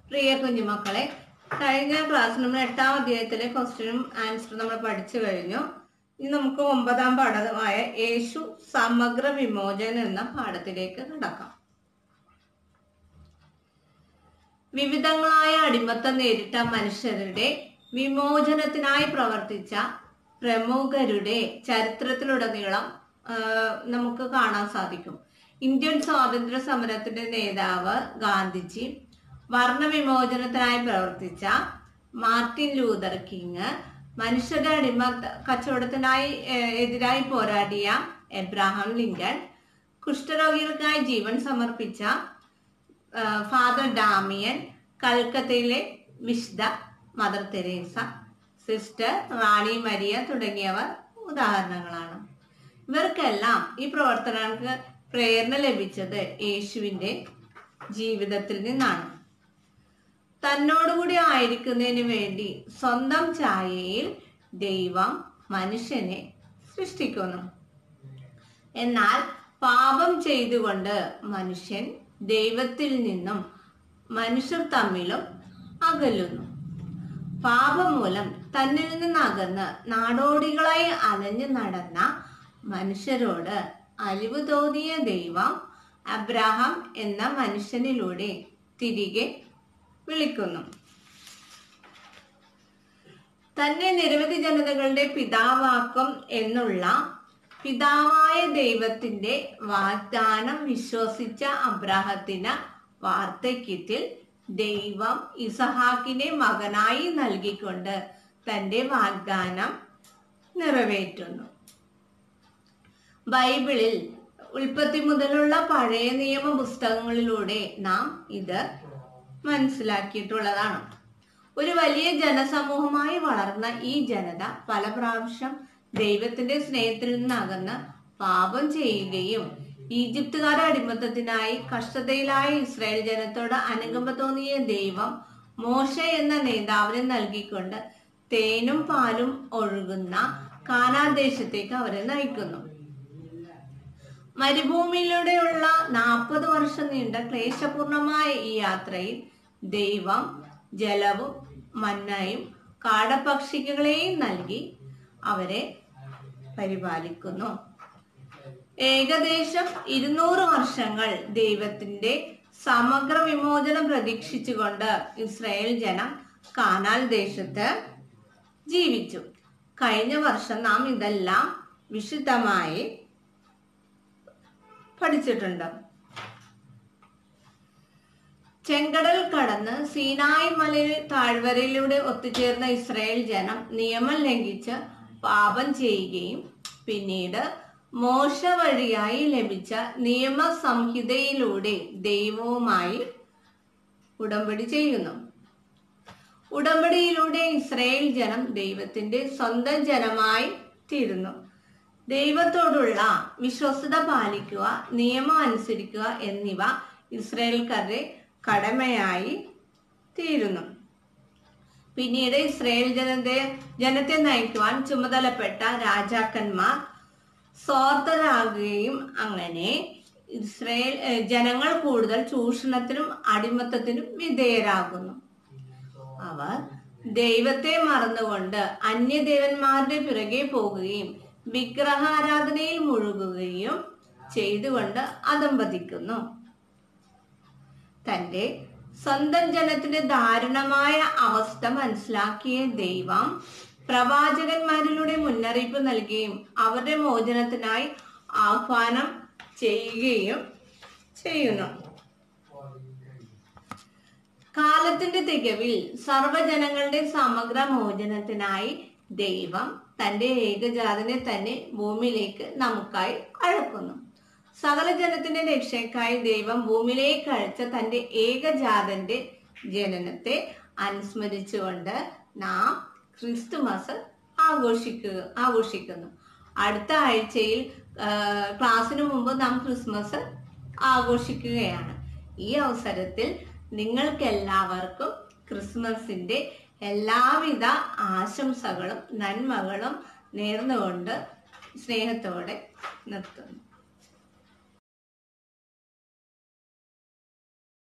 പ്രിയ കുഞ്ഞുമക്കളെ കഴിഞ്ഞ ക്ലാസ്സിൽ നമ്മൾ എട്ടാം അധ്യായത്തിലെ ക്വസ്റ്റ്യനും ആൻസറും നമ്മൾ പഠിച്ചു കഴിഞ്ഞു ഇനി നമുക്ക് ഒമ്പതാം പാഠമായ യേശു സമഗ്ര വിമോചനം എന്ന പാഠത്തിലേക്ക് കടക്കാം വിവിധങ്ങളായ അടിമത്തം നേരിട്ട മനുഷ്യരുടെ വിമോചനത്തിനായി പ്രവർത്തിച്ച പ്രമുഖരുടെ ചരിത്രത്തിലുടനീളം ആ, നമുക്ക് കാണാൻ സാധിക്കും ഇന്ത്യൻ സ്വാതന്ത്ര്യ സമരത്തിന്റെ നേതാവ് ഗാന്ധിജി വർണ്ണവിമോചനത്തിനായി പ്രവർത്തിച്ച മാർട്ടിൻ ലൂതർ കിങ് മനുഷ്യരുടെ അടിമ കച്ചവടത്തിനായി ഏ, എതിരായി പോരാടിയ എബ്രാഹാം ലിങ്കൺ കുഷ്ഠരോഗികൾക്കായി ജീവൻ സമർപ്പിച്ച ആ, ഫാദർ ഡാമിയൻ കൽക്കത്തയിലെ വിശുദ്ധ mother Teresa sister Rani Maria തുടങ്ങിയവർ ഉദാഹരണങ്ങളാണ് ഇവർക്കെല്ലാം ഈ പ്രവർത്തനങ്ങൾക്ക് പ്രേരണ ലഭിച്ചത് യേശുവിന്റെ ജീവിതത്തിൽ നിന്നാണ് തന്നോടുകൂടി ആയിരിക്കുന്നതിന് വേണ്ടി സ്വന്തം ഛായയിൽ ദൈവം മനുഷ്യനെ സൃഷ്ടിക്കുന്നു എന്നാൽ പാപം ചെയ്തുകൊണ്ട് മനുഷ്യൻ ദൈവത്തിൽ നിന്നും മനുഷ്യർ തമ്മിലും അകലുന്നു പാപം മൂലം തന്നിൽ നിന്ന് അകന്ന് നാടോടികളായി അലഞ്ഞു നടന്ന മനുഷ്യരോട് അലിവ് തോന്നിയ ദൈവം അബ്രാഹാം എന്ന മനുഷ്യനിലൂടെ തിരികെ വിളിക്കുന്നു തന്നെ നിരവധി ജനതകളുടെ പിതാവാക്കും എന്നുള്ള പിതാവായ ദൈവത്തിന്റെ വാഗ്ദാനം വിശ്വസിച്ച അബ്രാഹത്തിന് വാർദ്ധക്യത്തിൽ ദൈവം ഇസഹാക്കിനെ മകനായി നൽകിക്കൊണ്ട് തന്റെ വാഗ്ദാനം നിറവേറ്റുന്നു ബൈബിളിൽ ഉൽപ്പത്തി മുതലുള്ള പഴയ നിയമ പുസ്തകങ്ങളിലൂടെ നാം ഇത് മനസ്സിലാക്കിയിട്ടുള്ളതാണ് ഒരു വലിയ ജനസമൂഹമായി വളർന്ന ഈ ജനത പല പ്രാവശ്യം ദൈവത്തിന്റെ സ്നേഹത്തിൽ നിന്നകന്ന് പാപം ചെയ്യുകയും ഈജിപ്തുകാരുടെ അടിമത്തത്തിനായി കഷ്ടതയിലായ ഇസ്രായേൽ ജനത്തോട് അനുകമ്പ തോന്നിയ ദൈവം മോശ എന്ന നേതാവിനെ നൽകിക്കൊണ്ട് തേനും പാലും ഒഴുകുന്ന കാനാദേശത്തേക്ക് അവരെ നയിക്കുന്നു മരുഭൂമിയിലൂടെയുള്ള നാൽപ്പത് വർഷം നീണ്ട ക്ലേശപൂർണമായ ഈ യാത്രയിൽ ദൈവം ജലവും മന്നയും കാടപക്ഷികളെയും നൽകി അവരെ പരിപാലിക്കുന്നു ഏകദേശം ഇരുന്നൂറ് വർഷങ്ങൾ ദൈവത്തിന്റെ സമഗ്ര വിമോചനം പ്രതീക്ഷിച്ചുകൊണ്ട് ഇസ്രായേൽ ജനം കാനാൽ ദേശത്ത് ജീവിച്ചു കഴിഞ്ഞ വർഷം നാം ഇതെല്ലാം വിശുദ്ധമായി പഠിച്ചിട്ടുണ്ട് ചെങ്കടൽ കടന്ന് സീനായ് മലയിൽ താഴ്വരയിലൂടെ ഒത്തുചേർന്ന ഇസ്രായേൽ ജനം നിയമം ലംഘിച്ച് പാപം ചെയ്യുകയും പിന്നീട് മോശ വഴിയായി ലഭിച്ച നിയമസംഹിതയിലൂടെ ദൈവവുമായി ഉടമ്പടി ചെയ്യുന്നു ഉടമ്പടിയിലൂടെ ഇസ്രായേൽ ജനം ദൈവത്തിന്റെ സ്വന്തം ജനമായി തീരുന്നു ദൈവത്തോടുള്ള വിശ്വസ്തത പാലിക്കുക നിയമം അനുസരിക്കുക എന്നിവ ഇസ്രായേൽക്കാരുടെ കടമയായി തീരുന്നു പിന്നീട് ഇസ്രായേൽ ജനത്തെ ജനത്തെ നയിക്കുവാൻ ചുമതലപ്പെട്ട രാജാക്കന്മാർ സ്വാർത്ഥരാകുകയും അങ്ങനെ ഇസ്രായേൽ ഏഹ്, ജനങ്ങൾ കൂടുതൽ ചൂഷണത്തിനും അടിമത്തത്തിനും വിധേയരാകുന്നു അവർ ദൈവത്തെ മറന്നുകൊണ്ട് അന്യദേവന്മാരുടെ പിറകെ പോകുകയും വിഗ്രഹാരാധനയിൽ മുഴുകുകയും ചെയ്തുകൊണ്ട് അതമ്പതിക്കുന്നു തന്റെ സ്വന്തം ജനത്തിന്റെ ദാരുണമായ അവസ്ഥ മനസ്സിലാക്കിയ ദൈവം പ്രവാചകന്മാരിലൂടെ മുന്നറിയിപ്പ് നൽകുകയും അവരുടെ മോചനത്തിനായി ആഹ്വാനം ചെയ്യുകയും ചെയ്യുന്നു കാലത്തിന്റെ തികവിൽ സർവ്വജനങ്ങളുടെ സമഗ്ര മോചനത്തിനായി ദൈവം തന്റെ ഏകജാതനെ തന്നെ ഭൂമിയിലേക്ക് നമുക്കായി അഴക്കുന്നു സകല ജനത്തിന്റെ രക്ഷയ്ക്കായി ദൈവം ഭൂമിയിലേക്ക് അയച്ച തന്റെ ഏകജാതന്റെ ജനനത്തെ അനുസ്മരിച്ചുകൊണ്ട് നാം ക്രിസ്തുമസ് ആഘോഷിക്കുക ആഘോഷിക്കുന്നു അടുത്ത ആഴ്ചയിൽ ആ, ക്ലാസ്സിന് മുമ്പ് നാം ക്രിസ്മസ് ആഘോഷിക്കുകയാണ് ഈ അവസരത്തിൽ നിങ്ങൾക്കെല്ലാവർക്കും ക്രിസ്മസിന്റെ എല്ലാവിധ ആശംസകളും നന്മകളും നേർന്നുകൊണ്ട് സ്നേഹത്തോടെ നിർത്തുന്നു